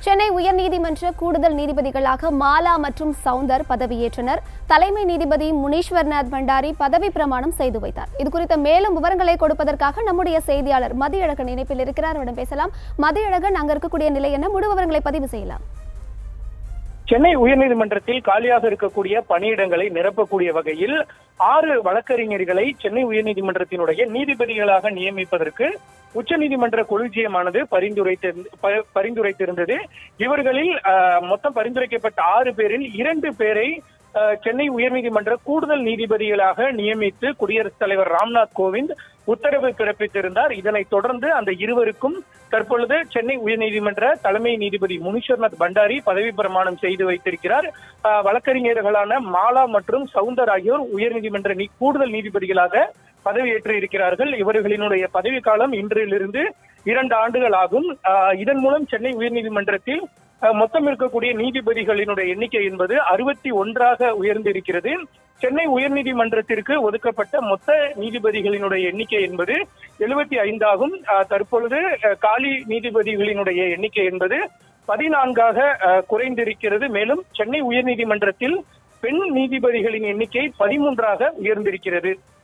சென்னை உயர்நீதிமன்ற கூடுதல் நீதிபதிகளாக மாலா மற்றும் சவுந்தர் பதவியேற்றனர் தலைமை நீதிபதி முனீஸ்வர்நாத் பண்டாரி பதவி பிரமாணம் செய்து வைத்தார் இது குறித்த மேலும் விவரங்களை கொடுப்பதற்காக நம்முடைய செய்தியாளர் மதியழகன் இணைப்பில் இருக்கிறார் அவரிடம் பேசலாம் மதியழகன் அங்க இருக்கக்கூடிய நிலை என்ன முழு விவரங்களை பதிவு செய்யலாம் சென்னை உயர்நீதிமன்றத்தில் காலியாக இருக்கக்கூடிய பணியிடங்களை நிரப்பக்கூடிய வகையில் ஆறு வழக்கறிஞர்களை சென்னை உயர்நீதிமன்றத்தினுடைய நீதிபதிகளாக நியமிப்பதற்கு உச்சநீதிமன்ற கொலிஜியமானது பரிந்துரைத்திருந்த ப- பரிந்துரைத்திருந்தது இவர்களில் அஹ், மொத்தம் பரிந்துரைக்கப்பட்ட ஆறு பேரில் இரண்டு பேரை அஹ், சென்னை உயர்நீதிமன்ற கூடுதல் நீதிபதிகளாக நியமித்து குடியரசுத் தலைவர் ராம்நாத் கோவிந்த் உத்தரவு பிறப்பித்திருந்தார் இதனைத் தொடர்ந்து அந்த இருவருக்கும் தற்பொழுது சென்னை உயர்நீதிமன்ற தலைமை நீதிபதி முனீஸ்வர்நாத் பண்டாரி பதவி பிரமாணம் செய்து வைத்திருக்கிறார் அஹ், வழக்கறிஞர்களான மாலா மற்றும் சவுந்தர் ஆகியோர் உயர்நீதிமன்ற நீ- கூடுதல் நீதிபதிகளாக பதவியேற்று இருக்கிறார்கள் இவர்களினுடைய பதவிக்காலம் இன்றிலிருந்து இரண்டு ஆண்டுகள் ஆகும் அஹ், இதன் மூலம் சென்னை உயர்நீதிமன்றத்தில் அஹ், மொத்தம் இருக்கக்கூடிய நீதிபதிகளினுடைய எண்ணிக்கை என்பது அறுபத்தி ஒன்றாக உயர்ந்திருக்கிறது சென்னை உயர்நீதிமன்றத்திற்கு ஒதுக்கப்பட்ட மொத்த நீதிபதிகளினுடைய எண்ணிக்கை என்பது எழுபத்தி ஐந்தாகும் அஹ், தற்பொழுது அஹ், காலி நீதிபதிகளினுடைய எண்ணிக்கை என்பது பதினான்காக அஹ், குறைந்திருக்கிறது மேலும் சென்னை உயர்நீதிமன்றத்தில் பெண் நீதிபதிகளின் எண்ணிக்கை பதிமூன்றாக உயர்ந்திருக்கிறது